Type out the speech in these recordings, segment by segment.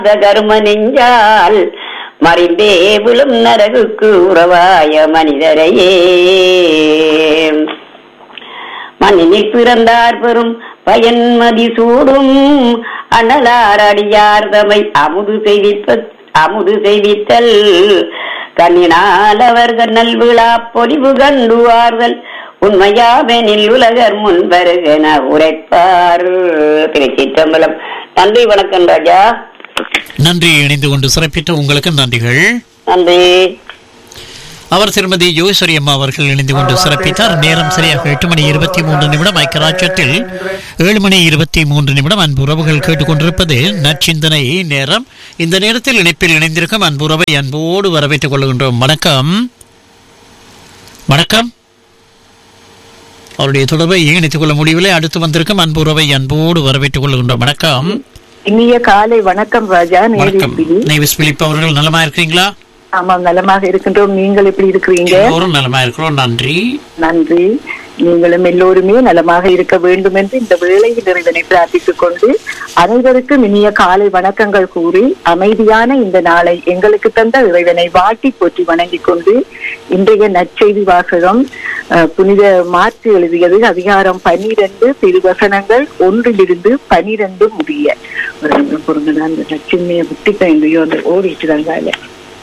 கரும நெஞ்சால் மறிந்தே விழும் நரகுக்கு உறவாய மனிதரையே மண்ணினில் பிறந்தார் பெறும் பயன்மதி சூடும் அண்ணலார் அடியார் தமை அமுது செய்விப்ப அமுது செய்வித்தல் கண்ணினால் அவர்கள் நல்விழா பொலிவு கண்டுவார்கள் உண்மையாவெனில் உலகர் முன் வருகென உரைப்பார் திருச்சிற்றம்பலம் நன்றி வணக்கம் ராஜா நன்றி இணைந்து கொண்டு சிறப்பித்த உங்களுக்கு நன்றிகள் நன்றி அவர் திருமதி யோகேஸ்வரி அம்மா அவர்கள் இணைந்து கொண்டு சிறப்பித்தார் நேரம் சரியாக எட்டு மணி இருபத்தி மூன்று நிமிடம் ஐக்கியராஜ்யத்தில் ஏழு மணி இருபத்தி மூன்று நிமிடம் அன்பு உறவுகள் கேட்டுக்கொண்டிருப்பது நற்சிந்தனை நேரம் இந்த நேரத்தில் இணைப்பில் இணைந்திருக்கும் அன்பு உறவை அன்போடு வரவேற்றுக் கொள்கின்றோம் வணக்கம் வணக்கம் அவருடைய தொடர்பை இணைத்துக் கொள்ள முடியவில்லை அடுத்து வந்திருக்கும் அன்பு உறவை அன்போடு வரவேற்றுக் கொள்கின்றோம் வணக்கம் இனிய காலை வணக்கம் ராஜா வணக்கம் நேரில் நெய்விஸ் பிலிப் அவர்கள் நலமா இருக்கிறீங்களா ஆமாம் நலமாக இருக்கின்றோம் நீங்கள் எப்படி இருக்கிறீங்க எல்லோரும் நலமா இருக்கிறோம் நன்றி நன்றி நீங்களும் எல்லோருமே நலமாக இருக்க வேண்டும் என்று இந்த வேளையில் இறைவனை பிரார்த்தித்துக் கொண்டு அனைவருக்கும் இனிய காலை வணக்கங்கள் கூறி அமைதியான இந்த நாளை எங்களுக்கு தந்த இறைவனை வாட்டி போற்றி வணங்கிக் கொண்டு இன்றைய நற்செய்தி வாசகம் அஹ், புனித மாற்று எழுதியது அதிகாரம் பனிரெண்டு திருவசனங்கள் ஒன்றிலிருந்து பனிரெண்டு முடிய ஒரு நிமிடம் பொறுங்க நான் அந்த நச்சின்மையை விட்டு எங்கேயோ அந்த ஓடிட்டு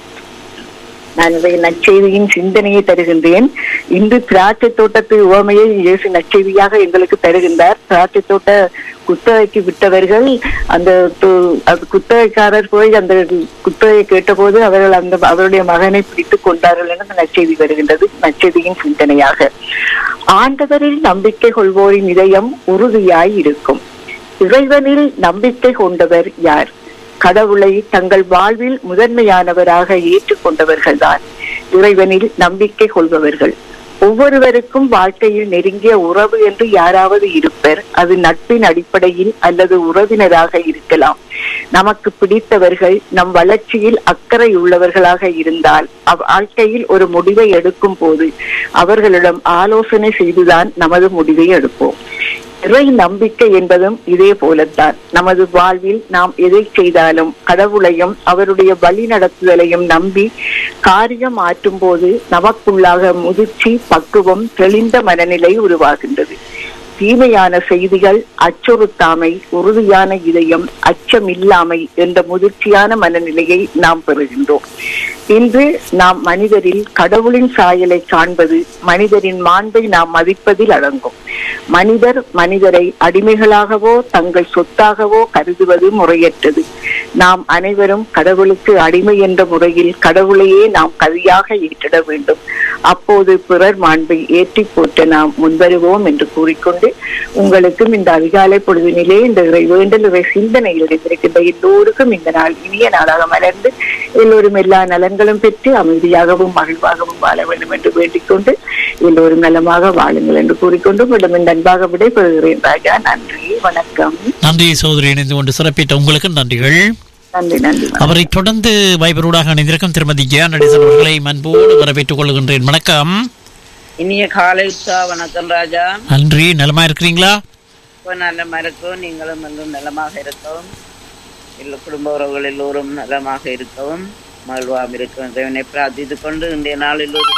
நான் இதை நற்செய்தியின் சிந்தனையை தருகின்றேன் இன்று திராட்சை தோட்டத்து உவமையை இயேசு நற்செய்தியாக எங்களுக்கு தருகின்றார் திராட்சை தோட்ட குத்தகைக்கு விட்டவர்கள் அந்த து- அது குத்தகைக்காரர் போய் அந்த குத்தகையை கேட்டபோது அவர்கள் அந்த அவருடைய மகனை பிடித்துக் கொண்டார்கள் என அந்த நற்செய்தி வருகின்றது நற்செய்தியின் சிந்தனையாக ஆண்டவரில் நம்பிக்கை கொள்வோரின் இதயம் உறுதியாய் இருக்கும் இறைவனில் நம்பிக்கை கொண்டவர் யார் கடவுளை தங்கள் வாழ்வில் முதன்மையானவராக ஏற்றுக்கொண்டவர்கள்தான் இறைவனில் நம்பிக்கை கொள்பவர்கள் ஒவ்வொருவருக்கும் வாழ்க்கையில் நெருங்கிய உறவு என்று யாராவது இருப்பர் அது நட்பின் அடிப்படையில் அல்லது உறவினராக இருக்கலாம் நமக்கு பிடித்தவர்கள் நம் வளர்ச்சியில் அக்கறை உள்ளவர்களாக இருந்தால் அவ் வாழ்க்கையில் ஒரு முடிவை எடுக்கும் போது அவர்களிடம் ஆலோசனை செய்துதான் நமது முடிவை எடுப்போம் இறை நம்பிக்கை என்பதும் இதே போலத்தான் நமது வாழ்வில் நாம் எதை செய்தாலும் கடவுளையும் அவருடைய வழி நடத்துதலையும் நம்பி காரியம் ஆற்றும் போது நமக்குள்ளாக முதிர்ச்சி பக்குவம் தெளிந்த மனநிலை உருவாகின்றது தீமையான செய்திகள் அச்சுறுத்தாமை உறுதியான இதயம் அச்சமில்லாமை என்ற முதிர்ச்சியான மனநிலையை நாம் பெறுகின்றோம் இன்று நாம் மனிதரில் கடவுளின் சாயலை காண்பது மனிதரின் மாண்பை நாம் மதிப்பதில் அடங்கும் மனிதர் மனிதரை அடிமைகளாகவோ தங்கள் சொத்தாகவோ கருதுவது முறையற்றது நாம் அனைவரும் கடவுளுக்கு அடிமை என்ற முறையில் கடவுளையே நாம் கதியாக ஏற்றிட வேண்டும் அப்போது பிறர் மாண்பை ஏற்றி போட்ட நாம் முன்வருவோம் என்று கூறிக்கொண்டு உங்களுக்கும் இந்த அதிகாலை பொழுதினிலே இந்த இறை வேண்டல் இறை சிந்தனையில் இருந்திருக்கின்ற எல்லோருக்கும் இந்த நாள் இனிய நாளாக மலர்ந்து எல்லோரும் எல்லா நலன்களும் பெற்று அமைதியாகவும் மகிழ்வாகவும் வாழ வேண்டும் என்று வேண்டிக் கொண்டு எல்லோரும் நலமாக வாழுங்கள் என்று கூறிக்கொண்டு உங்களிடம் இந்த அன்பாக விடைபெறுகிறேன் ராஜா நன்றி வணக்கம் நன்றி சோதரி இணைந்து கொண்டு சிறப்பித்த உங்களுக்கு நன்றிகள் நன்றி நன்றி அவரை தொடர்ந்து வைபரோடாக இணைந்திருக்கும் திருமதி ஜெயா நடேசன் அவர்களை அன்போடு வரவேற்றுக் கொள்கின்றேன் வணக்கம் இனிய காலை உற்சா வணக்கம் ராஜா நன்றி நலமா இருக்கிறீங்களா இப்போ நலமா இருக்கும் நீங்களும் எல்லாம் நலமாக இருக்கவும் எல்லா குடும்ப உறவுகள் எல்லோரும் நலமாக இருக்கவும் மகிழ்வாக இருக்கும் தேவனை பிரார்த்தித்துக் கொண்டு இன்றைய நாளில் ஒரு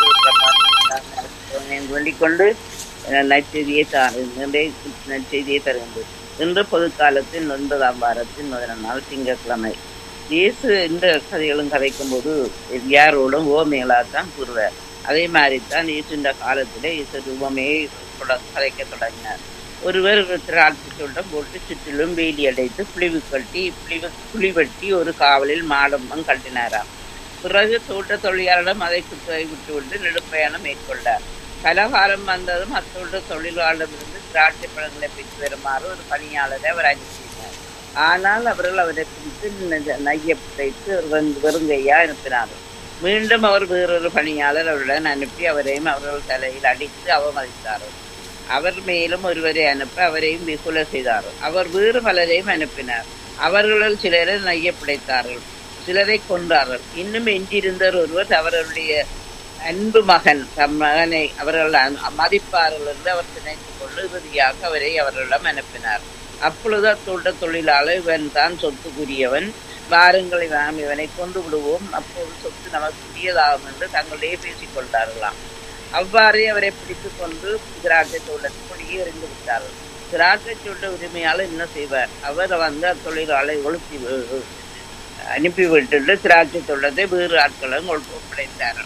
வேண்டிக் கொண்டு அஹ், நற்செய்தியை தாரு இன்றைய நற்செய்தியை தருகின்றது இன்று பொதுக்காலத்தின் ஒன்பதாம் வாரத்தின் முதல் நாள் திங்கட்கிழமை இயேசு இந்த கதைகளும் கதைக்கும் போது யாரோடும் ஓமைகளாகத்தான் கூறுவார் அதே மாதிரி தான் இயேசு இந்த காலத்திலே இயேசு உவமையை தொட- கதைக்க தொடங்கினார் ஒருவர் திராட்சை தோட்டம் போட்டு சுற்றிலும் வேலி அடைத்து புளிவு கட்டி புளிவு புளி வெட்டி ஒரு காவலில் மாடமும் கட்டினாராம் பிறகு தோட்ட தொழிலாளரிடம் அதை குத்தகை விட்டுவிட்டு நெடுப்பயணம் மேற்கொண்டார் கலகாலம் வந்ததும் அத்தோட்ட தொழிலாளரிடமிருந்து திராட்சை பழங்களை பெற்று வருமாறு ஒரு பணியாளரை அவர் அனுப்பினார் ஆனால் அவர்கள் அவரை பிடித்து நெ- நைய பிடித்து வெறுங்- வெறுங்கையா அனுப்பினார்கள் மீண்டும் அவர் வேறொரு பணியாளர் அவருடன் அனுப்பி அவரையும் அவர்கள் தலையில் அடித்து அவமதித்தார்கள் அவர் மேலும் ஒருவரை அனுப்ப அவரையும் வெகுல செய்தார்கள் அவர் வேறு பலரையும் அனுப்பினார் அவர்களுள் சிலரை நைய பிடித்தார்கள் சிலரை கொன்றார்கள் இன்னும் எஞ்சியிருந்தவர் ஒருவர் அவர்களுடைய அன்பு மகன் தம் மகனை அவர்கள் அ- மதிப்பார்கள் என்று அவர் நினைத்துக் கொண்டு இறுதியாக அவரை அவர்களிடம் அனுப்பினார் அப்பொழுது அத்தோட்ட தொழிலாளர் இவன் தான் சொத்துக்குரியவன் வாருங்களை நாம் இவனை கொண்டு விடுவோம் அப்போது சொத்து நமக்கு உரியதாகும் என்று தங்களே பேசிக் கொண்டார்களாம் அவ்வாறே அவரை பிடித்துக் கொண்டு திராட்சை தோட்டத்துக்குள்ளேயே எறிந்து விட்டார்கள் திராட்சை தோட்ட உரிமையாளர் என்ன செய்வார் அவர் வந்து அத்தொழிலாளை ஒழுப்பி வி- அனுப்பி விட்டுட்டு திராட்சை தோட்டத்தை வேறு ஆட்களும் ஒப்படைத்தார்கள்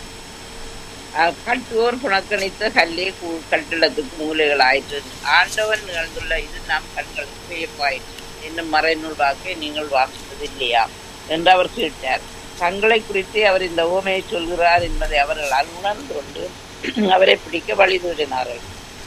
அஹ் கட்டுவோர் புனக்கணித்த கல்லே கூ- கட்டிடத்துக்கு மூலைகள் ஆயிற்று ஆண்டவன் நிகழ்ந்துள்ள இது நம் கண்களுக்கு வியப்பாயிற்று இன்னும் மறைநூல் வாக்கை நீங்கள் வாசித்தது இல்லையா என்று அவர் கேட்டார் தங்களை குறித்து அவர் இந்த ஓமையை சொல்கிறார் என்பதை அவர்களால் உணர்ந்து கொண்டு அவரை பிடிக்க வழி தேடினார்கள்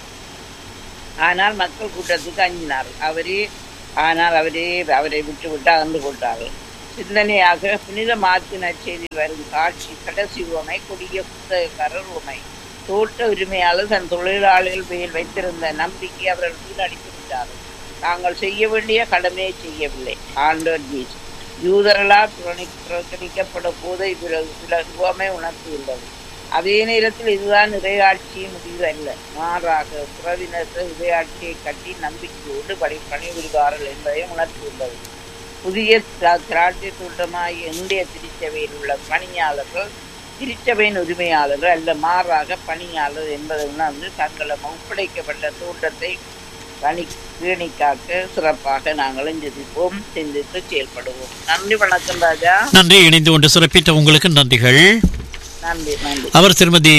ஆனால் மக்கள் கூட்டத்துக்கு அஞ்சினார்கள் அவரே ஆனால் அவரே அவரை விட்டுவிட்டு அகன்று கொண்டார்கள் சிந்தனையாக புனித மார்க்கு நற்செய்தி வரும் காட்சி கடைசி உவமை கொடிய புத்தகக்காரர் உவமை தோட்ட உரிமையாளர் தன் தொழிலாளிகள் மேல் வைத்திருந்த நம்பிக்கை அவர்கள் வீணடித்து விட்டார்கள் தாங்கள் செய்ய வேண்டிய கடமையை செய்யவில்லை ஆண்டவர் ஜீஸ் யூதர்களால் புறணி- புறக்கணிக்கப்பட போதை உவமை உணர்த்தியுள்ளது அதே நேரத்தில் இதுதான் இறையாட்சியின் முடிவு அல்ல மாறாக புறவினர்கள் இறையாட்சியை கட்டி நம்பிக்கையோடு பணி பணிபுரிவார்கள் என்பதை உணர்த்தியுள்ளது புதிய திரா- திராட்சை தோட்டமாய் இந்திய திருச்சபையில் உள்ள பணியாளர்கள் திருச்சபையின் உரிமையாளர்கள் அல்ல மாறாக பணியாளர் என்பதை உணர்ந்து தங்களை ஒப்படைக்கப்பட்ட தோட்டத்தை பணி பேணி காக்க சிறப்பாக நாங்களும் சிந்திப்போம் சிந்தித்து செயல்படுவோம் நன்றி வணக்கம் ராஜா நன்றி இணைந்து கொண்டு சிறப்பித்த உங்களுக்கு நன்றிகள் நன்றி நன்றி அவர் திருமதி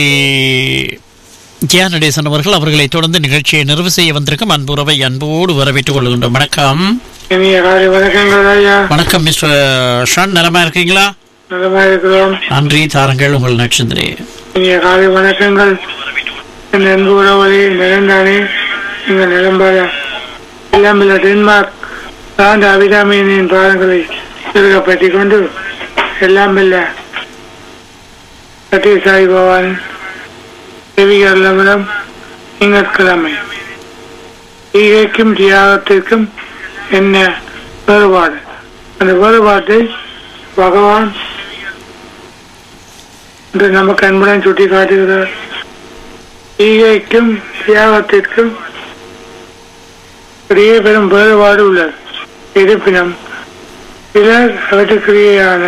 ஜியா நடேசன் அவர்கள் அவர்களை தொடர்ந்து நிகழ்ச்சியை நிறைவு செய்ய வந்திருக்கும் அன்புறவை அன்போடு வரவேற்றுக் கொள்கின்றோம் வணக்கம் இனிய காலை வணக்கங்கள் ஐயா வணக்கம் மிஸ்டர் ஷான் நலமா இருக்கீங்களா நலமா இருக்கிறோம் நன்றி தாருங்கள் உங்கள் நட்சத்திரே இனிய காலை வணக்கங்கள் என் அன்பு உறவுகளே நிலந்தானே நீங்கள் நிலம்பாத எல்லாம் இல்ல டென்மார்க் சார்ந்த அபிராமியின் பாதங்களை திருகப்பற்றி கொண்டு எல்லாம் இல்ல சத்யசாய் பவான் செவிகளமிடம் திங்கட்கிழமை ஈகைக்கும் தியாகத்திற்கும் என்ன வேறுபாடு அந்த வேறுபாட்டை பகவான் என்று நமக்கு அன்புடன் சுட்டி காட்டுகிறார் ஈகைக்கும் தியாகத்திற்கும் இடையே பெரும் வேறுபாடு உள்ளது இருப்பினும் சிலர் அவற்றுக்கிடையேயான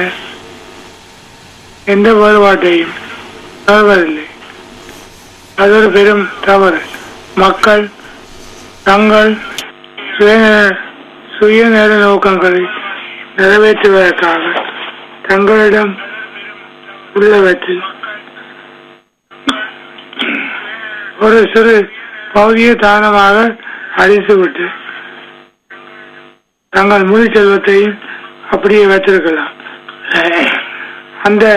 எந்த வேறுபாட்டையும் உணர்வதில்லை அது ஒரு பெரும் தவறு மக்கள் தங்கள் சுயநல சுயநல நோக்கங்களை நிறைவேற்றுவதற்காக தங்களிடம் உள்ளவற்றில் ஒரு சிறு பகுதியை தானமாக அழித்துவிட்டு தங்கள் முழு செல்வத்தையும் அப்படியே வைத்திருக்கலாம் அந்த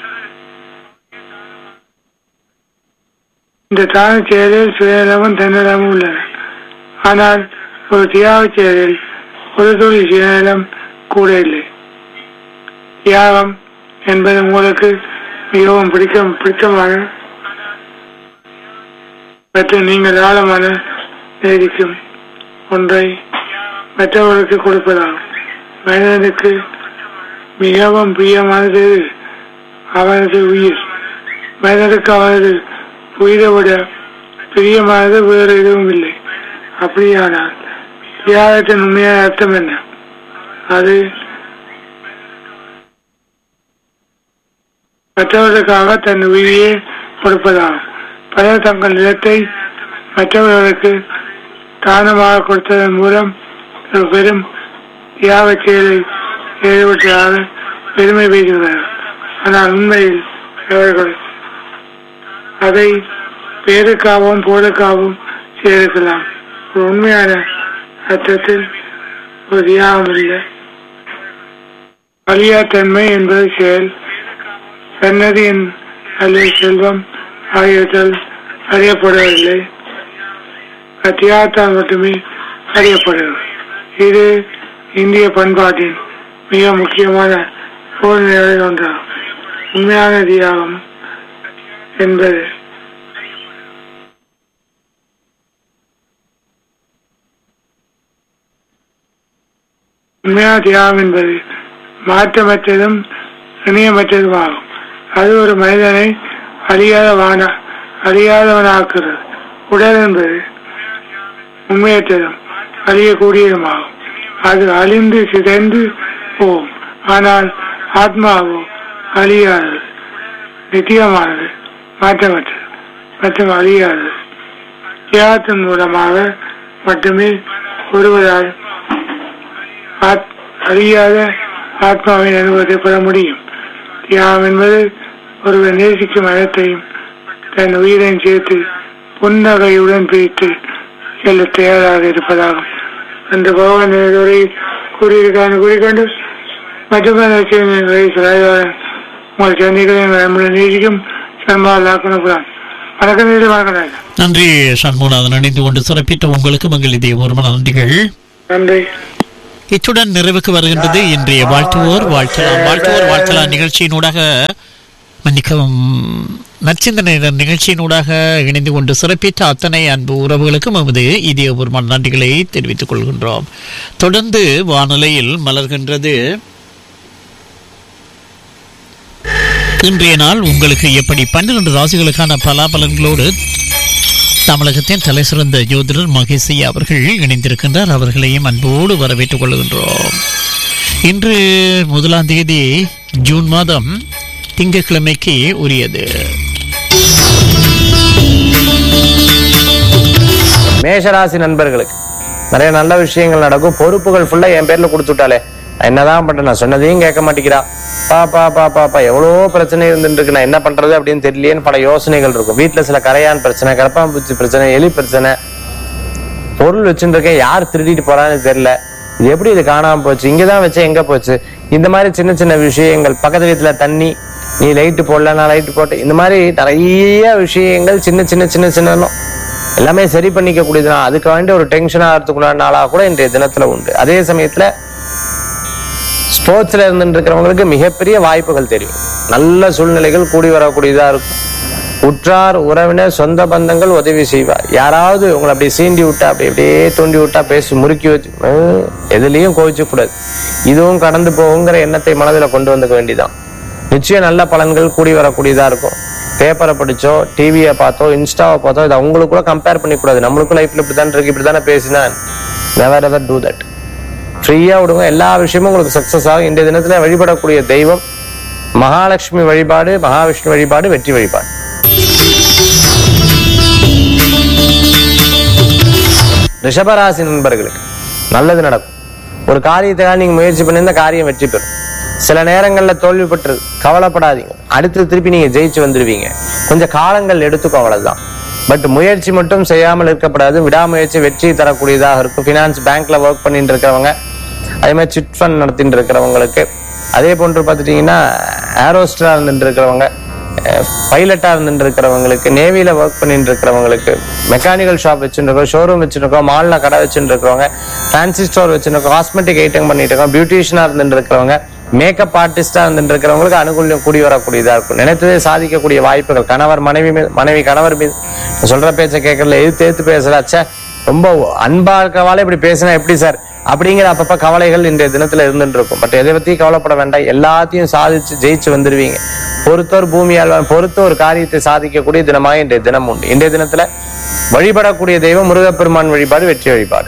இந்த தான செயலில் சுயநலமும் தன்னலமும் உள்ளன ஆனால் ஒரு தியாக செயலில் ஒரு துளி சுயநலம் கூட இல்லை தியாகம் என்பது உங்களுக்கு மிகவும் பிடிக்க பிடித்தமான மற்றும் நீங்கள் ஆழமான நேரிக்கும் ஒன்றை மற்றவர்களுக்கு கொடுப்பதாகும் மனிதனுக்கு மிகவும் பிரியமானது அவனது உயிர் மனிதனுக்கு அவனது உயிரை விட பிரியமானது வேறு எதுவும் இல்லை அப்படியானால் தியாகத்தின் உண்மையான அர்த்தம் என்ன அது மற்றவர்களுக்காக தன் உயிரையே கொடுப்பதாகும் பலர் தங்கள் நிலத்தை மற்றவர்களுக்கு தானமாக கொடுத்ததன் மூலம் ஒரு பெரும் தியாக செயலை ஈடுபட்டதாக பெருமை பேசுகிறார்கள் ஆனால் உண்மையில் அவர்கள் அதை பேருக்காகவும் போருக்காகவும் செய்திருக்கலாம் ஒரு உண்மையான அர்த்தத்தில் ஒரு தியாகம் இல்லை அழியாத்தன்மை என்பது செயல் சன்னதியின் அல்லது செல்வம் ஆகியவற்றால் அறியப்படவில்லை தியாகத்தால் மட்டுமே அறியப்படுகிறது இது இந்திய பண்பாட்டின் மிக முக்கியமான சூழ்நிலைகளில் ஒன்றாகும் உண்மையான தியாகம் என்பது உண்மையான தியாகம் என்பது மாற்றமற்றதும் இணையமற்றதும் ஆகும் அது ஒரு மனிதனை அழியாதவான அழியாதவனாக்குறது உடல் என்பது உண்மையற்றதும் அழியக்கூடியதுமாகும் அது அழிந்து சிதைந்து போகும் ஆனால் ஆத்மாவோ அழியாதது நித்தியமானது மாற்றமற்றது மற்றும் அழியாதது தியாகத்தின் மூலமாக மட்டுமே ஒருவரால் ஆத்- அழியாத ஆத்மாவின் அனுபவத்தை பெற முடியும் தியாகம் என்பது ஒருவர் நேசிக்கும் அனைத்தையும் தன் உயிரையும் சேர்த்து புன்னகையுடன் பிரித்து செல்ல தயாராக இருப்பதாகும் அந்த பகவான் இதுவரை கூறியிருக்கான்னு கூறிக்கொண்டு மற்றும் உங்கள் சந்திகளின் நம்முடைய நீதிக்கும் சன்மாலாக்கணும் வணக்கம் நீதி வணக்கம் ராஜா. நன்றி சண்முகநாதன் இணைந்து கொண்டு சிறப்பித்த உங்களுக்கு மங்கள் இதே ஒரு நன்றிகள் நன்றி இத்துடன் நிறைவுக்கு வருகின்றது இன்றைய வாழ்த்துவோர் வாழ்த்தலாம் வாழ்த்துவோர் வாழ்த்தலாம் நிகழ்ச்சியினூடாக மன்னிக்கவும் நற்சிந்தனை நிகழ்ச்சியினூடாக இணைந்து கொண்டு சிறப்பித்த அத்தனை அன்பு உறவுகளுக்கும் எமது இதயபூர்வமான நன்றிகளை தெரிவித்துக் கொள்கின்றோம் தொடர்ந்து வானிலையில் மலர்கின்றது இன்றைய நாள் உங்களுக்கு எப்படி பன்னிரண்டு ராசிகளுக்கான பலாபலன்களோடு தமிழகத்தின் தலை சிறந்த ஜோதிடர் மகேசி அவர்கள் இணைந்திருக்கின்றார் அவர்களையும் அன்போடு வரவேற்றுக் கொள்கின்றோம் இன்று முதலாம் தேதி ஜூன் மாதம் திங்கட்கிழமைக்கு உரியது மேஷராசி நண்பர்களுக்கு நிறைய நல்ல விஷயங்கள் நடக்கும் பொறுப்புகள் ஃபுல்லா என் பேர்ல கொடுத்துட்டாலே நான் என்னதான் பண்றேன் நான் சொன்னதையும் கேட்க மாட்டேங்கிறா பா பா பா பா பா எவ்வளவோ பிரச்சனை இருந்துட்டு இருக்கு நான் என்ன பண்றது அப்படின்னு தெரியலையேன்னு பல யோசனைகள் இருக்கும் வீட்டுல சில கரையான் பிரச்சனை கரப்பாம்பூச்சி பிரச்சனை எலி பிரச்சனை பொருள் வச்சுட்டு இருக்கேன் யார் திருடிட்டு போறான்னு தெரியல இது எப்படி இது காணாம போச்சு இங்கதான் வச்சு எங்க போச்சு இந்த மாதிரி சின்ன சின்ன விஷயங்கள் பக்கத்து வீட்டுல தண்ணி நீ லைட்டு போடல நான் லைட்டு போட்டேன் இந்த மாதிரி நிறைய விஷயங்கள் சின்ன சின்ன சின்ன சின்ன எல்லாமே சரி பண்ணிக்க கூடியதுனா அதுக்கு வேண்டி ஒரு டென்ஷன் ஆகிறதுக்குள்ள நாளாக கூட இன்றைய தினத்துல உண்டு அதே சமயத்துல ஸ்போர்ட்ஸ்ல இருந்துட்டு இருக்கிறவங்களுக்கு மிகப்பெரிய வாய்ப்புகள் தெரியும் நல்ல சூழ்நிலைகள் கூடி வரக்கூடியதா இருக்கும் உற்றார் உறவினர் சொந்த பந்தங்கள் உதவி செய்வார் யாராவது உங்களை அப்படி சீண்டி விட்டா அப்படி அப்படியே தூண்டி விட்டா பேசி முறுக்கி வச்சு ஹம், எதுலயும் கோவிச்சு கூடாது இதுவும் கடந்து போகுங்கிற எண்ணத்தை மனதில் கொண்டு வந்துக்க வேண்டியதான் நிச்சயம் நல்ல பலன்கள் கூடி வரக்கூடியதா இருக்கும் பேப்பரை படிச்சோ டிவியை பார்த்தோ இன்ஸ்டாவை பார்த்தோ இதை அவங்களுக்கு கூட கம்பேர் பண்ணிக்கூடாது நம்மளுக்கும் லைஃப்ல இப்படிதான் இருக்கு இப்படித்தானே பேசினேன் நெவர் எவர் டூ தட் ஃப்ரீயா விடுங்க எல்லா விஷயமும் உங்களுக்கு சக்சஸ் ஆகும் இன்றைய தினத்துல வழிபடக்கூடிய தெய்வம் மகாலட்சுமி வழிபாடு மகாவிஷ்ணு வழிபாடு வெற்றி வழிபாடு ரிஷபராசி நண்பர்களுக்கு நல்லது நடக்கும் ஒரு காரியத்துக்காக நீங்க முயற்சி பண்ணி இந்த காரியம் வெற்றி பெறும் சில நேரங்கள்ல தோல்வி பெற்று கவலைப்படாதீங்க அடுத்து திருப்பி நீங்க ஜெயிச்சு வந்துருவீங்க கொஞ்சம் காலங்கள் எடுத்துக்கோ அவ்வளவுதான் பட் முயற்சி மட்டும் செய்யாமல் இருக்கப்படாது விடாமுயற்சி வெற்றி தரக்கூடியதாக இருக்கும் ஃபினான்ஸ் பேங்க்ல ஒர்க் பண்ணிட்டு இருக்கிறவங்க அதே மாதிரி சிட் ஃபண்ட் நடத்திட்டு இருக்கிறவங்களுக்கு அதே போன்று பார்த்துட்டீங்கன்னா ஏரோஸ்டரா இருந்துட்டு இருக்கிறவங்க பைலட்டா இருந்துட்டு இருக்கிறவங்களுக்கு நேவியில ஒர்க் பண்ணிட்டு இருக்கிறவங்களுக்கு மெக்கானிக்கல் ஷாப் வச்சுருக்கோம் ஷோரூம் வச்சிருக்கோம் மால்ல கடை வச்சுட்டு இருக்கிறவங்க ஃபேன்சி ஸ்டோர் வச்சிருக்கோம் காஸ்மெட்டிக் ஐட்டம் பண்ணிட்டு இருக்கோம் பியூட்டிஷியனா இருந்துட்டு இருக்கிறவங்க மேக்கப் ஆர்டிஸ்டா இருந்துட்டு இருக்கிறவங்களுக்கு அனுகூல்யம் கூடி வரக்கூடியதா இருக்கும் நினைத்ததே சாதிக்கக்கூடிய வாய்ப்புகள் கணவர் மனைவி மீது மனைவி கணவர் மீது நான் சொல்ற பேச்சை கேட்கறதுல எதிர்த்து எதிர்த்து பேசுறா ச்சே ரொம்ப அன்பா இருக்கவாலே இப்படி பேசினா எப்படி சார் அப்படிங்கிற அப்பப்ப கவலைகள் இன்றைய தினத்துல இருந்துட்டு இருக்கும் பட் எதை பத்தியும் கவலைப்பட வேண்டாம் எல்லாத்தையும் சாதிச்சு ஜெயிச்சு வந்துருவீங்க பொறுத்தோர் பூமியால் பொறுத்த ஒரு காரியத்தை சாதிக்கக்கூடிய தினமாக இன்றைய தினம் உண்டு இன்றைய தினத்துல வழிபடக்கூடிய தெய்வம் முருகப்பெருமான் வழிபாடு வெற்றி வழிபாடு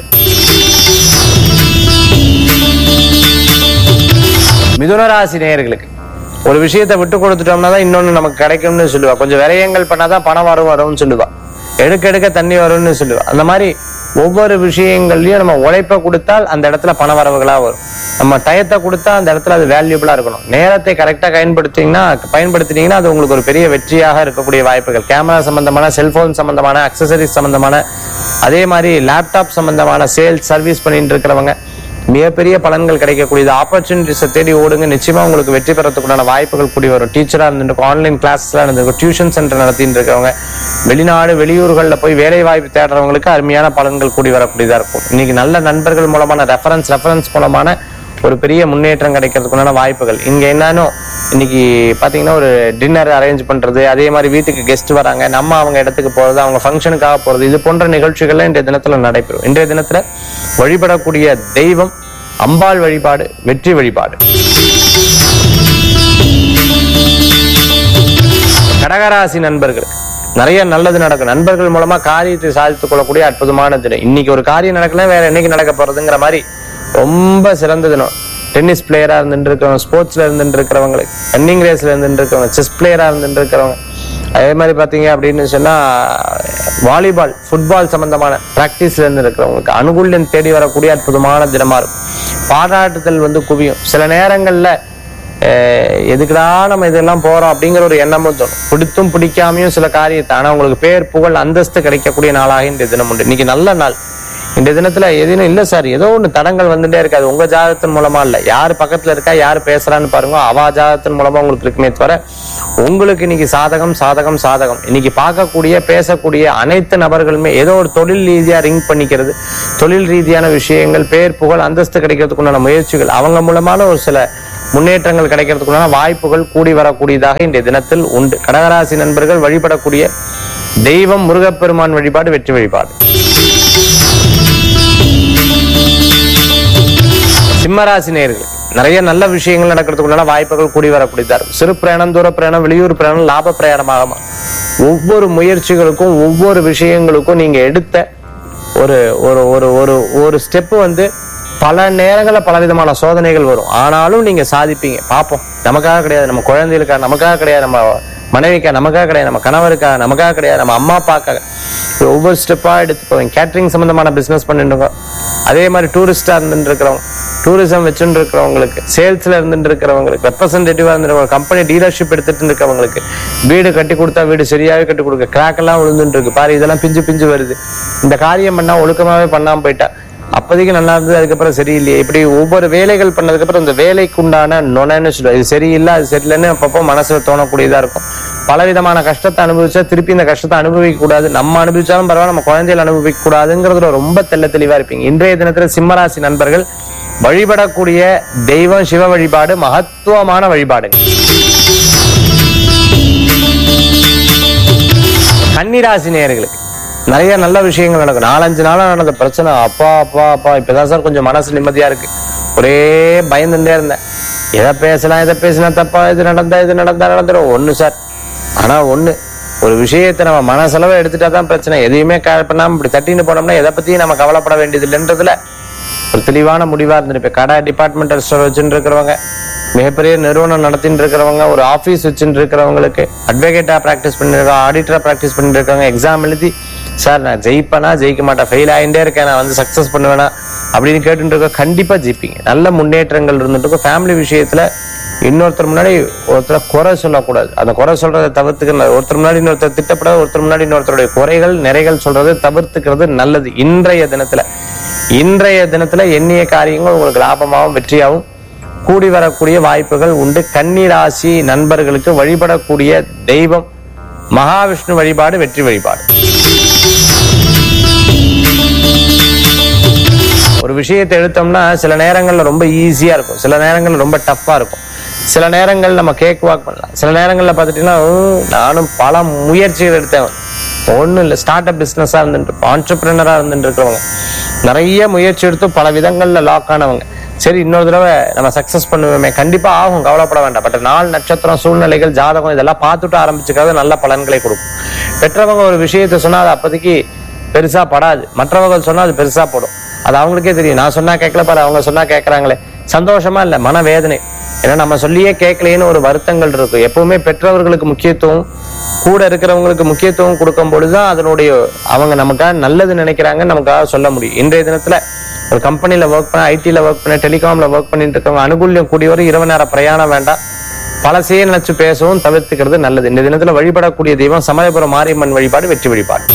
மிதுனராசி நேயர்களுக்கு ஒரு விஷயத்தை விட்டு கொடுத்துட்டோம்னா தான் இன்னொன்னு நமக்கு கிடைக்கும்னு சொல்லுவா கொஞ்சம் விரயங்கள் பண்ணாதான் பணம் வரும் வரும்னு சொல்லுவா எடுக்க எடுக்க தண்ணி வரும்னு சொல்லுவா அந்த மாதிரி ஒவ்வொரு விஷயங்கள்லயும் நம்ம உழைப்பை கொடுத்தால் அந்த இடத்துல பண வரவுகளா வரும் நம்ம டயத்தை கொடுத்தா அந்த இடத்துல அது வேல்யூபிளா இருக்கணும் நேரத்தை கரெக்டா பயன்படுத்திங்கன்னா பயன்படுத்தினீங்கன்னா அது உங்களுக்கு ஒரு பெரிய வெற்றியாக இருக்கக்கூடிய வாய்ப்புகள் கேமரா சம்பந்தமான செல்போன் சம்பந்தமான அக்சசரிஸ் சம்பந்தமான அதே மாதிரி லேப்டாப் சம்பந்தமான சேல்ஸ் சர்வீஸ் பண்ணிட்டு இருக்கிறவங்க மிகப்பெரிய பலன்கள் கிடைக்கக்கூடியது ஆப்பர்ச்சுனிட்டிஸை தேடி ஓடுங்க நிச்சயமா உங்களுக்கு வெற்றி பெறத்துக்குண்டான வாய்ப்புகள் கூடி வரும் டீச்சரா இருந்துருக்கும் ஆன்லைன் கிளாஸ்லாம் இருந்திருக்கும் டியூஷன் சென்டர் நடத்திட்டு இருக்கவங்க வெளிநாடு வெளியூர்களில் போய் வேலை வாய்ப்பு தேடுறவங்களுக்கு அருமையான பலன்கள் கூடி வரக்கூடியதா இருக்கும் இன்னைக்கு நல்ல நண்பர்கள் மூலமான ரெஃபரன்ஸ் ரெஃபரன்ஸ் மூலமான ஒரு பெரிய முன்னேற்றம் கிடைக்கிறதுக்குண்டான வாய்ப்புகள் இங்க என்னன்னு இன்னைக்கு பாத்தீங்கன்னா ஒரு டின்னர் அரேஞ்ச் பண்றது அதே மாதிரி வீட்டுக்கு கெஸ்ட் வராங்க நம்ம அவங்க இடத்துக்கு போறது அவங்க ஃபங்க்ஷனுக்காக போறது இது போன்ற நிகழ்ச்சிகள்லாம் இன்றைய தினத்துல நடைபெறும் இன்றைய தினத்துல வழிபடக்கூடிய தெய்வம் அம்பாள் வழிபாடு வெற்றி வழிபாடு கடகராசி நண்பர்கள் நிறைய நல்லது நடக்கும் நண்பர்கள் மூலமா காரியத்தை சாதித்துக் கொள்ளக்கூடிய அற்புதமான தினம் இன்னைக்கு ஒரு காரியம் நடக்கல வேற என்னைக்கு நடக்க போறதுங்கிற மாதிரி ரொம்ப சிறந்த தினம் டென்னிஸ் பிளேயரா இருந்துட்டு இருக்கிறவங்க ஸ்போர்ட்ஸ்ல இருந்துட்டு இருக்கிறவங்களுக்கு ரன்னிங் ரேஸ்ல இருந்துட்டு இருக்கிறவங்க செஸ் பிளேயரா இருந்துட்டு இருக்கிறவங்க அதே மாதிரி பாத்தீங்க அப்படின்னு சொன்னா வாலிபால் ஃபுட்பால் சம்பந்தமான பிராக்டிஸ்ல இருந்து இருக்கிறவங்களுக்கு அனுகூல்யம் தேடி வரக்கூடிய அற்புதமான தினமா இருக்கும் பாராட்டுதல் வந்து குவியும் சில நேரங்கள்ல அஹ், எதுக்குடா நம்ம இதெல்லாம் போறோம் அப்படிங்கிற ஒரு எண்ணமும் தோணும் பிடித்தும் பிடிக்காமையும் சில காரியத்தை ஆனா உங்களுக்கு பேர் புகழ் அந்தஸ்து கிடைக்கக்கூடிய நாளாக இன்றைய தினம் உண்டு இன்னைக்கு நல்ல நாள் இந்த தினத்துல எதுவும் இல்ல சார் ஏதோ ஒண்ணு தடங்கள் வந்துட்டே இருக்காது உங்க ஜாதகத்தின் மூலமா இல்ல யார் பக்கத்துல இருக்கா யார் பேசுறான்னு பாருங்க அவா ஜாதகத்தின் மூலமா உங்களுக்கு இருக்குமே தவிர உங்களுக்கு இன்னைக்கு சாதகம் சாதகம் சாதகம் இன்னைக்கு பார்க்கக்கூடிய பேசக்கூடிய அனைத்து நபர்களுமே ஏதோ ஒரு தொழில் ரீதியா ரிங் பண்ணிக்கிறது தொழில் ரீதியான விஷயங்கள் பேர் புகழ் அந்தஸ்து கிடைக்கிறதுக்குண்டான முயற்சிகள் அவங்க மூலமான ஒரு சில முன்னேற்றங்கள் கிடைக்கிறதுக்குண்டான வாய்ப்புகள் கூடி வரக்கூடியதாக இன்றைய தினத்தில் உண்டு கடகராசி நண்பர்கள் வழிபடக்கூடிய தெய்வம் முருகப்பெருமான் வழிபாடு வெற்றி வழிபாடு சிம்மராசி நேர்கள் நிறைய நல்ல விஷயங்கள் நடக்கிறதுக்குள்ள வாய்ப்புகள் கூடி வரக்கூடியதா இருக்கும் சிறு பிரயாணம் தூர பிரயாணம் வெளியூர் பிரயாணம் லாப பிரயாணமாக மாறும். ஒவ்வொரு முயற்சிகளுக்கும் ஒவ்வொரு விஷயங்களுக்கும் நீங்க எடுத்த ஒரு ஒரு ஒரு ஒரு ஒரு ஸ்டெப் வந்து பல நேரங்களில் பல விதமான சோதனைகள் வரும் ஆனாலும் நீங்க சாதிப்பீங்க பார்ப்போம் நமக்காக கிடையாது நம்ம குழந்தைகளுக்காக நமக்காக கிடையாது நம்ம மனைவிக்கா நமக்காக கிடையாது நம்ம கணவருக்காக நமக்காக கிடையாது நம்ம அம்மா அப்பாக்காக இப்படி ஒவ்வொரு ஸ்டெப்பா எடுத்து போவீங்க கேட்டரிங் சம்பந்தமான பிசினஸ் பண்ணிட்டு இருக்கோம் அதே மாதிரி டூரிஸ்டா இருந்துட்டு இருக்கிறவங்க டூரிசம் வச்சுட்டு இருக்கிறவங்களுக்கு சேல்ஸ்ல இருந்துட்டு இருக்கிறவங்களுக்கு ரெப்ரசன்டேட்டிவா இருந்துட்டு கம்பெனி டீலர்ஷிப் எடுத்துட்டு இருக்கவங்களுக்கு வீடு கட்டி கொடுத்தா வீடு சரியாவே கட்டி கொடுக்க கிராக் எல்லாம் விழுந்துட்டு இருக்கு பாரு இதெல்லாம் பிஞ்சு பிஞ்சு வருது இந்த காரியம் பண்ணா ஒழுக்கமாவே பண்ணாம போயிட்டா அப்போதைக்கு நல்லா இருந்தது அதுக்கப்புறம் சரியில்லையே இப்படி ஒவ்வொரு வேலைகள் பண்ணதுக்கு அப்புறம் இந்த வேலைக்கு உண்டான நொனன்னு சொல்லுவோம் இது சரியில்லை அது சரியில்லைன்னு அப்பப்போ மனசுல தோணக்கூடியதா இருக்கும் பல விதமான கஷ்டத்தை அனுபவிச்சா திருப்பி இந்த கஷ்டத்தை அனுபவிக்க கூடாது நம்ம அனுபவிச்சாலும் பரவாயில்ல நம்ம குழந்தைகள் அனுபவிக்க கூடாதுங்கிறதுல ரொம்ப தெள்ள தெளிவா இருப்பீங்க இன்றைய தினத்துல சிம்மராசி நண்பர்கள் வழிபடக்கூடிய தெய்வம் சிவ வழிபாடு மகத்துவமான வழிபாடுங்க கன்னிராசி நேயர்களுக்கு நிறைய நல்ல விஷயங்கள் நடக்கும் நாலஞ்சு நாளா நடந்த பிரச்சனை அப்பா அப்பா அப்பா இப்பதான் சார் கொஞ்சம் மனசு நிம்மதியா இருக்கு ஒரே பயந்துட்டே இருந்தேன் எதை பேசலாம் எதை பேசினா தப்பா இது நடந்தா இது நடந்தா நடந்துடும் ஒண்ணு சார் ஆனா ஒண்ணு ஒரு விஷயத்தை நம்ம மனசளவு எடுத்துட்டா தான் பிரச்சனை எதையுமே கேர் பண்ணாம இப்படி தட்டின்னு போனோம்னா எதை பத்தியும் நம்ம கவலைப்பட வேண்டியது இல்லைன்றதுல ஒரு தெளிவான முடிவா இருந்திருப்பேன் கடை டிபார்ட்மெண்டல் ஸ்டோர் வச்சுட்டு இருக்கிறவங்க மிகப்பெரிய நிறுவனம் நடத்திட்டு இருக்கிறவங்க ஒரு ஆபீஸ் வச்சுட்டு இருக்கிறவங்களுக்கு அட்வொகேட்டா பிராக்டிஸ் பண்ணிருக்கோம் ஆடிட்டரா பிராக்டிஸ் பண்ணிட்டு இருக்காங்க எக்ஸாம் எழுதி சார் நான் ஜெயிப்பேனா ஜெயிக்க மாட்டேன் ஃபெயில் ஆகிட்டே இருக்கேன் நான் வந்து சக்சஸ் பண்ணுவேனா அப்படின்னு கேட்டுட்டு இருக்க கண்டிப்பா ஜெயிப்பீங்க நல்ல முன்னேற்றங்கள் இருந்துட்டு இருக்கும் ஃபேமிலி விஷயத்துல இன்னொருத்தர் முன்னாடி ஒருத்தரை குறை சொல்லக்கூடாது அந்த குறை சொல்றதை தவிர்த்துக்க ஒருத்தர் முன்னாடி இன்னொருத்தர் திட்டப்படாது ஒருத்தர் முன்னாடி இன்னொருத்தருடைய குறைகள் நிறைகள் சொல்றது தவிர்த்துக்கிறது நல்லது இன்றைய தினத்துல இன்றைய தினத்துல எண்ணிய காரியங்கள் உங்களுக்கு லாபமாகவும் வெற்றியாகவும் கூடி வரக்கூடிய வாய்ப்புகள் உண்டு கன்னிராசி நண்பர்களுக்கு வழிபடக்கூடிய தெய்வம் மகாவிஷ்ணு வழிபாடு வெற்றி வழிபாடு ஒரு விஷயத்தை எடுத்தோம்னா சில நேரங்கள்ல ரொம்ப ஈஸியா இருக்கும் சில நேரங்கள்ல ரொம்ப டஃப்பா இருக்கும் சில நேரங்கள் நம்ம கேக் வாக் பண்ணலாம் சில நேரங்கள்ல பார்த்துட்டீங்கன்னா "ஹம், நானும் பல முயற்சிகள் எடுத்தேன் ஒண்ணும் இல்லை ஸ்டார்ட் அப் பிசினஸா இருந்துட்டு இருப்போம் ஆண்டர்பிரினரா இருந்துட்டு இருக்கிறவங்க நிறைய முயற்சி எடுத்து பல விதங்கள்ல லாக் ஆனவங்க சரி இன்னொரு தடவை நம்ம சக்சஸ் பண்ணுவோமே கண்டிப்பா ஆகும் கவலைப்பட வேண்டாம் பட் நாள் நட்சத்திரம் சூழ்நிலைகள் ஜாதகம் இதெல்லாம் பார்த்துட்டு ஆரம்பிச்சுக்கிறது நல்ல பலன்களை கொடுக்கும் பெற்றவங்க ஒரு விஷயத்தை சொன்னா அது அப்போதைக்கு பெருசா படாது மற்றவங்க சொன்னா அது பெருசா படும் அது அவங்களுக்கே தெரியும் நான் சொன்னா கேட்கல பாரு அவங்க சொன்னா கேட்கறாங்களே சந்தோஷமா இல்ல மன வேதனை ஏன்னா நம்ம சொல்லியே கேட்கலையேன்னு ஒரு வருத்தங்கள் இருக்கும் எப்பவுமே பெற்றவர்களுக்கு முக்கியத்துவம் கூட இருக்கிறவங்களுக்கு முக்கியத்துவம் கொடுக்கும் பொழுதுதான் அதனுடைய அவங்க நமக்காக நல்லது நினைக்கிறாங்க நமக்காக சொல்ல முடியும் இன்றைய தினத்துல ஒரு கம்பெனில ஒர்க் பண்ண ஐடில ஒர்க் பண்ண டெலிகாம்ல ஒர்க் பண்ணிட்டு இருக்கவங்க அனுகூல்யம் கூடிய வரை இரவு நேர பிரயாணம் வேண்டாம் பழசையே நினைச்சு பேசவும் தவிர்த்துக்கிறது நல்லது இந்த தினத்துல வழிபடக்கூடிய தெய்வம் சமயபுரம் மாரியம்மன் வழிபாடு வெற்றி வழிபாடு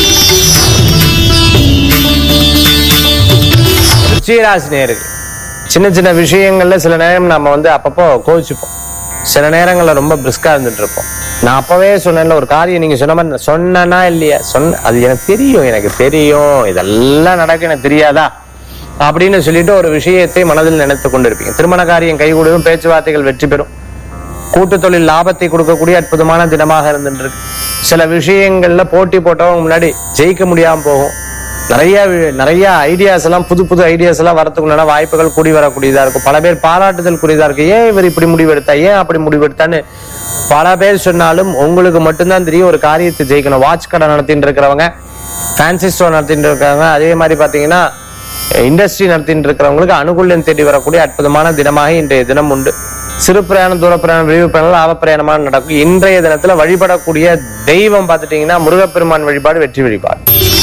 ருச்சிராசி நேருக்கு சின்ன சின்ன விஷயங்கள்ல சில நேரம் நம்ம வந்து அப்பப்போ கோவிச்சுப்போம் சில நேரங்கள்ல ரொம்ப பிரிஸ்கா இருந்துட்டு இருப்போம் நான் அப்பவே சொன்னேன்ல ஒரு காரியம் நீங்க சொன்ன மாதிரி நான் சொன்னேனா இல்லையா சொன்ன அது எனக்கு தெரியும் எனக்கு தெரியும் இதெல்லாம் நடக்கும் எனக்கு தெரியாதா அப்படின்னு சொல்லிட்டு ஒரு விஷயத்தை மனதில் நினைத்து கொண்டிருப்பீங்க திருமண காரியம் கைகூடும் பேச்சுவார்த்தைகள் வெற்றி பெறும் கூட்டு தொழில் லாபத்தை கொடுக்கக்கூடிய அற்புதமான தினமாக இருந்துட்டு இருக்கு சில விஷயங்கள்ல போட்டி போட்டவங்க முன்னாடி ஜெயிக்க முடியாம போகும் நிறைய வி- நிறைய ஐடியாஸ் எல்லாம் புது புது ஐடியாஸ் எல்லாம் வரதுக்குள்ளான வாய்ப்புகள் கூடி வரக்கூடியதா இருக்கும் பல பேர் பாராட்டுதல் கூடியதா இருக்கு ஏன் இவர் இப்படி முடிவெடுத்தா ஏன் அப்படி முடிவெடுத்தான்னு பல பேர் சொன்னாலும் உங்களுக்கு மட்டும்தான் தெரியும் ஒரு காரியத்தை ஜெயிக்கணும் வாட்ச் கடை நடத்திட்டு இருக்கிறவங்க ஃபேன்சி ஸ்டோர் நடத்திட்டு இருக்காங்க அதே மாதிரி பாத்தீங்கன்னா இண்டஸ்ட்ரி நடத்திட்டு இருக்கிறவங்களுக்கு அனுகூல்யம் தேடி வரக்கூடிய அற்புதமான தினமாக இன்றைய தினம் உண்டு சிறு பிரயாணம் தூர பிரயாணம் விரிவு பிரயாணம் லாப பிரயாணமாக நடக்கும் இன்றைய தினத்துல வழிபடக்கூடிய தெய்வம் பார்த்துட்டீங்கன்னா முருகப்பெருமான் வழிபாடு வெற்றி வழிபாடு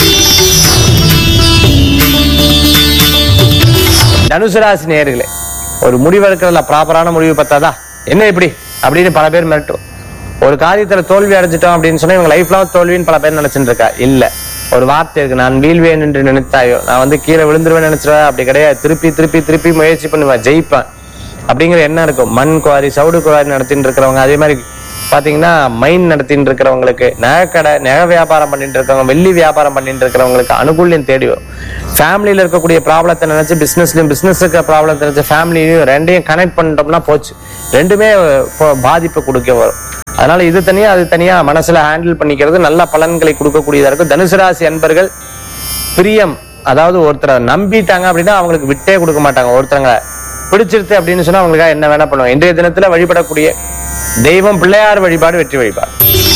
தனுசு ராசி நேயர்களே ஒரு முடிவு எடுக்கிறதுல ப்ராப்பரான முடிவு பத்தாதா என்ன இப்படி அப்படின்னு பல பேர் மிரட்டும் ஒரு காரியத்துல தோல்வி அடைஞ்சிட்டோம் அப்படின்னு சொன்னா இவங்க லைஃப் லாங் தோல்வின்னு பல பேர் நினைச்சிட்டு இருக்கா இல்ல ஒரு வார்த்தை இருக்கு நான் வீழ்வேன் என்று நினைத்தாயோ நான் வந்து கீழே விழுந்துருவேன் நினைச்சிருவேன் அப்படி கிடையாது திருப்பி திருப்பி திருப்பி முயற்சி பண்ணுவேன் ஜெயிப்பேன் அப்படிங்கிற எண்ணம் இருக்கும் மண் குவாரி சவுடு குவாரி நடத்திட்டு இருக்கிறவங்க அதே மாதிரி பாத்தீங்கன்னா மைன் நடத்திட்டு இருக்கிறவங்களுக்கு நகைக்கடை நகை வியாபாரம் பண்ணிட்டு இருக்கிறவங்க வெள்ளி வியாபாரம் பண்ணிட்டு இருக்கிறவங்களுக்கு அனுகூல்யம் தேடி வரும் ஃபேமிலியில இருக்கக்கூடிய ப்ராப்ளத்தை நினைச்சு பிசினஸ்லயும் பிசினஸ் இருக்கிற ப்ராப்ளத்தை நினைச்சு ஃபேமிலியும் ரெண்டையும் கனெக்ட் பண்ணிட்டோம்னா போச்சு ரெண்டுமே இப்போ பாதிப்பு கொடுக்க வரும் அதனால இது தனியா அது தனியா மனசுல ஹேண்டில் பண்ணிக்கிறது நல்ல பலன்களை கொடுக்கக்கூடியதா இருக்கும் தனுசு ராசி அன்பர்கள் பிரியம் அதாவது ஒருத்தரை நம்பிட்டாங்க அப்படின்னா அவங்களுக்கு விட்டே கொடுக்க மாட்டாங்க ஒருத்தரங்க பிடிச்சிருது அப்படின்னு சொன்னா அவங்களுக்காக என்ன வேணா பண்ணுவாங்க இன்றைய தினத்துல வழிபடக்கூடிய தெய்வம் பிள்ளையார் வழிபாடு வெற்றி வழிபாடு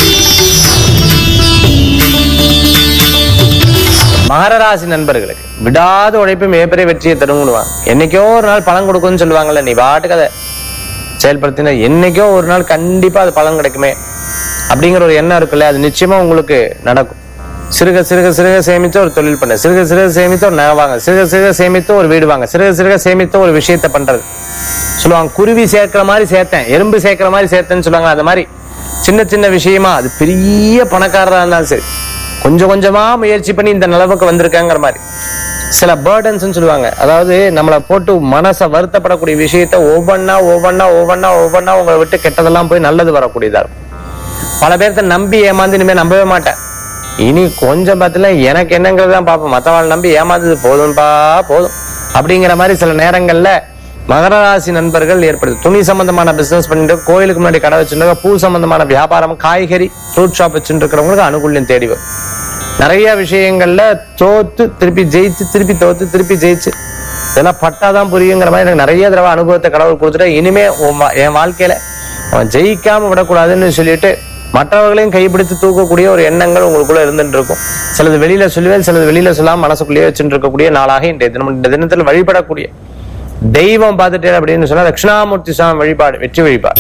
மகர ராசி நண்பர்களுக்கு விடாத உழைப்பு மிகப்பெரிய வெற்றியை தருங்குவாங்க என்னைக்கோ ஒரு நாள் பலன் கொடுக்கும்னு சொல்லுவாங்கல்ல நீ பாட்டுக்கு அதை செயல்படுத்தினா என்னைக்கோ ஒரு நாள் கண்டிப்பா அது பலன் கிடைக்குமே அப்படிங்கிற ஒரு எண்ணம் இருக்குல்ல அது நிச்சயமா உங்களுக்கு நடக்கும் சிறுக சிறுக சிறுக சேமித்து ஒரு தொழில் பண்ண சிறுக சிறுக சேமித்து ஒரு நகை வாங்க சிறுக சிறுக சேமித்து ஒரு வீடு வாங்க சிறுக சிறுக சேமித்து ஒரு விஷயத்த பண்றது சொல்லுவாங்க குருவி சேர்க்கிற மாதிரி சேர்த்தேன் எறும்பு சேர்க்கிற மாதிரி சேர்த்தேன்னு சொல்லுவாங்க அது மாதிரி சின்ன சின்ன விஷயமா அது பெரிய பணக்காரரா இருந்தாலும் சரி கொஞ்சம் கொஞ்சமா முயற்சி பண்ணி இந்த நிலவுக்கு வந்திருக்காங்கிற மாதிரி சில பேர்டன்ஸ் சொல்லுவாங்க அதாவது நம்மளை போட்டு மனசை வருத்தப்படக்கூடிய விஷயத்த ஒவ்வொன்னா ஒவ்வொன்னா ஒவ்வொன்னா ஒவ்வொன்னா உங்களை விட்டு கெட்டதெல்லாம் போய் நல்லது வரக்கூடியதா இருக்கும் பல பேர்த்த நம்பி ஏமாந்து இனிமே நம்பவே மாட்டேன் இனி கொஞ்சம் பார்த்துல எனக்கு என்னங்கிறது தான் பார்ப்போம் மற்றவாள் நம்பி ஏமாந்தது போதும்பா போதும் அப்படிங்கிற மாதிரி சில நேரங்கள்ல மகர ராசி நண்பர்கள் ஏற்படுது துணி சம்பந்தமான பிசினஸ் பண்ணிட்டு கோயிலுக்கு முன்னாடி கடை வச்சுருக்க பூ சம்பந்தமான வியாபாரம் காய்கறி ஃப்ரூட் ஷாப் வச்சுட்டு இருக்கிறவங்களுக்கு அனுகூல்யம் தேடி வரும் நிறைய விஷயங்கள்ல தோத்து திருப்பி ஜெயிச்சு திருப்பி தோத்து திருப்பி ஜெயிச்சு இதெல்லாம் பட்டாதான் புரியுங்கிற மாதிரி எனக்கு நிறைய தடவை அனுபவத்தை கடவுள் கொடுத்துட்டு இனிமே உன் வா- என் வாழ்க்கையில அவன் ஜெயிக்காம விடக்கூடாதுன்னு சொல்லிட்டு மற்றவர்களையும் கைப்பிடித்து தூக்கக்கூடிய ஒரு எண்ணங்கள் உங்களுக்குள்ள இருந்துட்டு இருக்கும் சிலது வெளியில சொல்லுவேன் சிலது வெளியில சொல்லாம மனசுக்குள்ளேயே வச்சுட்டு இருக்கக்கூடிய நாளாக இன்றைய தினம் இந்த தினத்தில் வழிபடக்கூடிய தெய்வம் பார்த்துட்டே அப்படின்னு சொன்னா தட்சிணாமூர்த்தி சுவாமி வழிபாடு வெற்றி வழிபாடு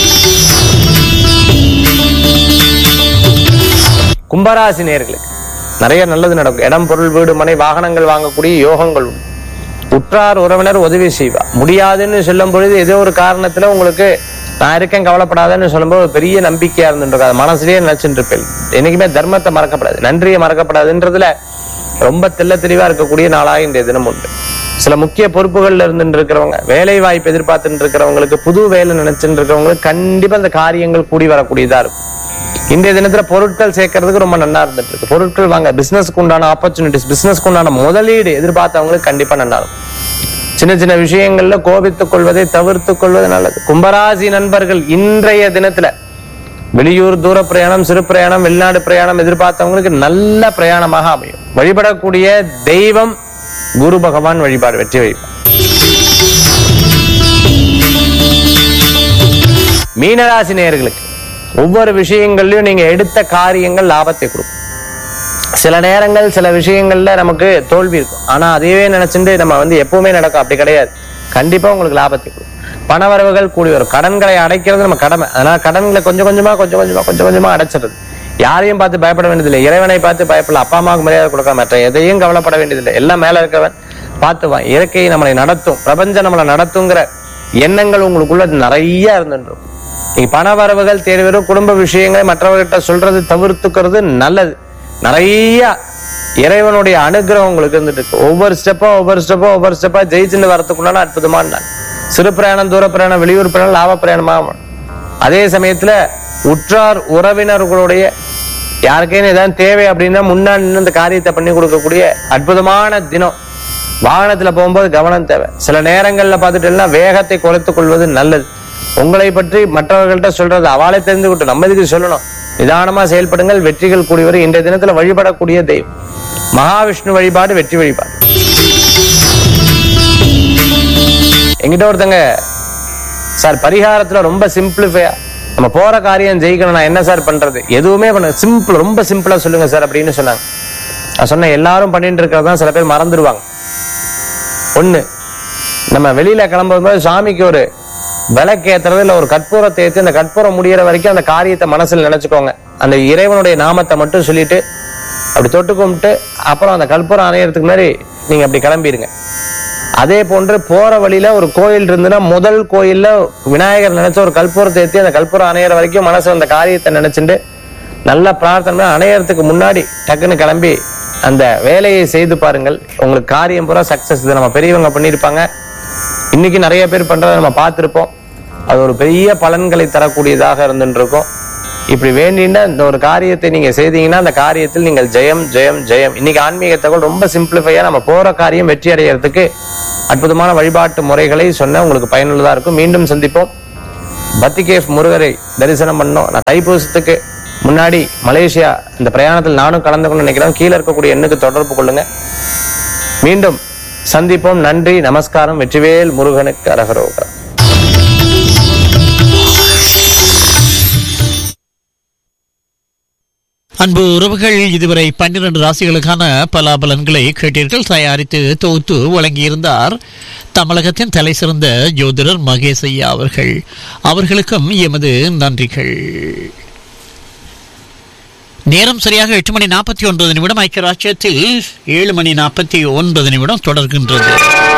கும்பராசி நேர்களுக்கு நிறைய நல்லது நடக்கும் இடம் பொருள் வீடு மனை வாகனங்கள் வாங்கக்கூடிய யோகங்கள் உண்டு உற்றார் உறவினர் உதவி செய்வா முடியாதுன்னு சொல்லும் பொழுது ஏதோ ஒரு காரணத்துல உங்களுக்கு நான் இருக்கேன் கவலைப்படாதன்னு சொல்லும்போது ஒரு பெரிய நம்பிக்கையா இருந்துட்டு அது மனசுலயே நினைச்சுட்டு இருப்பேன் என்னைக்குமே தர்மத்தை மறக்கப்படாது நன்றியை மறக்கப்படாதுன்றதுல ரொம்ப தெள்ள தெளிவா இருக்கக்கூடிய நாளாக இன்றைய தினம் உண்டு சில முக்கிய பொறுப்புகள்ல இருந்துட்டு இருக்கிறவங்க வேலை வாய்ப்பு எதிர்பார்த்துட்டு இருக்கிறவங்களுக்கு புது வேலை நினைச்சுட்டு இருக்கிறவங்களுக்கு கண்டிப்பா அந்த காரியங்கள் கூடி வரக்கூடியதா இருக்கும் இன்றைய தினத்துல பொருட்கள் சேர்க்கறதுக்கு ரொம்ப நல்லா இருந்துட்டு இருக்கு பொருட்கள் வாங்க பிசினஸ்க்கு உண்டான ஆப்பர்ச்சுனிட்டிஸ் பிசினஸ்க்கு உண்டான முதலீடு எதிர்பார்த்தவங்களுக்கு கண்டிப்பா நல்லா இருக்கும் சின்ன சின்ன விஷயங்கள்ல கோபித்துக் கொள்வதை தவிர்த்துக் கொள்வது நல்லது கும்பராசி நண்பர்கள் இன்றைய தினத்துல வெளியூர் தூர பிரயாணம் சிறு பிரயாணம் வெளிநாடு பிரயாணம் எதிர்பார்த்தவங்களுக்கு நல்ல பிரயாணமாக அமையும் வழிபடக்கூடிய தெய்வம் குரு பகவான் வழிபாடு வெற்றி வழிபாடு மீனராசி நேயர்களுக்கு ஒவ்வொரு விஷயங்கள்லயும் நீங்க எடுத்த காரியங்கள் லாபத்தை கொடுக்கும் சில நேரங்கள் சில விஷயங்கள்ல நமக்கு தோல்வி இருக்கும் ஆனா அதையே நினைச்சுட்டு நம்ம வந்து எப்பவுமே நடக்கும் அப்படி கிடையாது கண்டிப்பா உங்களுக்கு லாபத்தை கொடுக்கும் பணவரவுகள் கூடி வரும் கடன்களை அடைக்கிறது நம்ம கடமை அதனால கடன்களை கொஞ்சம் கொஞ்சமா கொஞ்சம் கொஞ்சமா கொஞ்சம் கொஞ்சமா அடைச்சிடுது யாரையும் பார்த்து பயப்பட வேண்டியதில்லை இறைவனை பார்த்து பயப்படல அப்பா அம்மாவுக்கு மரியாதை கொடுக்க மாட்டேன் எதையும் கவலைப்பட வேண்டியதில்லை எல்லாம் மேல இருக்கவன் பார்த்துவான் இயற்கை நம்மளை நடத்தும் பிரபஞ்சம் நம்மளை நடத்துங்கிற எண்ணங்கள் உங்களுக்குள்ள நிறைய இருந்துடும் நீங்க பண வரவுகள் தேடி வரும் குடும்ப விஷயங்களை மற்றவர்கிட்ட சொல்றது தவிர்த்துக்கிறது நல்லது நிறைய இறைவனுடைய அனுகிரகம் உங்களுக்கு இருந்துட்டு இருக்கு ஒவ்வொரு ஸ்டெப்பும் ஒவ்வொரு ஸ்டெப்பும் ஒவ்வொரு ஸ்டெப்பா ஜெயிச்சுட்டு வரதுக்குள்ளான அற்புதமான நாள் சிறு பிரயாணம் தூர பிரயாணம் வெளியூர் பிரயாணம் லாப பிரயாணமாக மாறும். அதே சமயத்துல உற்றார் உறவினர்களுடைய யாருக்கேன்னு ஏதாவது தேவை அப்படின்னா முன்னாடி நின்று இந்த காரியத்தை பண்ணி கொடுக்கக்கூடிய அற்புதமான தினம் வாகனத்துல போகும்போது கவனம் தேவை சில நேரங்கள்ல பார்த்துட்டீங்கன்னா வேகத்தை குறைத்துக் கொள்வது நல்லது உங்களை பற்றி மற்றவர்கள்ட்ட சொல்றது அவளை தெரிந்துகிட்டு நம்ம இதுக்கு சொல்லணும் நிதானமா செயல்படுங்கள் வெற்றிகள் கூடி வரும் இன்றைய தினத்துல வழிபடக்கூடிய தெய்வம் மகாவிஷ்ணு வழிபாடு வெற்றி வழிபாடு எங்கிட்ட ஒருத்தங்க சார் பரிகாரத்துல ரொம்ப சிம்பிளிஃபையா நம்ம போற காரியம் ஜெயிக்கணும் நான் என்ன சார் பண்றது எதுவுமே பண்ண சிம்பிள் ரொம்ப சிம்பிளா சொல்லுங்க சார் அப்படின்னு சொன்னாங்க நான் சொன்னேன் எல்லாரும் பண்ணிட்டு இருக்கிறதான் சில பேர் மறந்துடுவாங்க ஒண்ணு நம்ம வெளியில கிளம்பும்போது சாமிக்கு ஒரு விளக்கு ஏத்துறது இல்ல ஒரு கற்பூரத்தை ஏத்தி அந்த கற்பூரம் முடியிற வரைக்கும் அந்த காரியத்தை மனசுல நினைச்சுக்கோங்க அந்த இறைவனுடைய நாமத்தை மட்டும் சொல்லிட்டு அப்படி தொட்டு கும்பிட்டு அப்புறம் அந்த கற்பூரம் அணையறதுக்கு முன்னாடி நீங்க அப்படி கிளம்பிடுங்க அதே போன்று போற வழியில ஒரு கோயில் இருந்துன்னா முதல் கோயில்ல விநாயகர் நினைச்ச ஒரு கற்பூரத்தை ஏத்தி அந்த கற்பூரம் அணையிற வரைக்கும் மனசுல அந்த காரியத்தை நினைச்சுட்டு நல்ல பிரார்த்தனை பண்ணி அணையறதுக்கு முன்னாடி டக்குன்னு கிளம்பி அந்த வேலையை செய்து பாருங்கள் உங்களுக்கு காரியம் பூரா சக்சஸ் இது நம்ம பெரியவங்க பண்ணியிருப்பாங்க இன்னைக்கு நிறைய பேர் பண்றதை நம்ம பார்த்திருப்போம் அது ஒரு பெரிய பலன்களை தரக்கூடியதாக இருந்துட்டு இருக்கும் இப்படி வேண்டின இந்த ஒரு காரியத்தை நீங்க செய்தீங்கன்னா அந்த காரியத்தில் நீங்கள் ஜெயம் ஜெயம் ஜெயம் இன்னைக்கு ஆன்மீக தகவல் ரொம்ப சிம்பிளிஃபையா நம்ம போற காரியம் வெற்றி அடைகிறதுக்கு அற்புதமான வழிபாட்டு முறைகளை சொன்ன உங்களுக்கு பயனுள்ளதா இருக்கும் மீண்டும் சந்திப்போம் பத்திகேஃப் முருகரை தரிசனம் பண்ணோம் நான் தைப்பூசத்துக்கு முன்னாடி மலேசியா இந்த பிரயாணத்தில் நானும் கலந்து கொண்டு நினைக்கிறேன் கீழே இருக்கக்கூடிய எண்ணுக்கு தொடர்பு கொள்ளுங்க மீண்டும் சந்திப்போம் நன்றி நமஸ்காரம் வெற்றிவேல் முருகனுக்கு அரகரோகரா அன்பு உறவுகள் இதுவரை பன்னிரண்டு ராசிகளுக்கான பலாபலன்களை கேட்டீர்கள் தயாரித்து தொகுத்து வழங்கியிருந்தார் தமிழகத்தின் தலை சிறந்த ஜோதிடர் மகேஷ் ஐயா அவர்கள் அவர்களுக்கும் எமது நன்றிகள் நேரம் சரியாக எட்டு மணி நாற்பத்தி ஒன்பது நிமிடம் ஐக்கிய ராஜ்யத்தில் ஏழு மணி நாற்பத்தி ஒன்பது நிமிடம் தொடர்கின்றது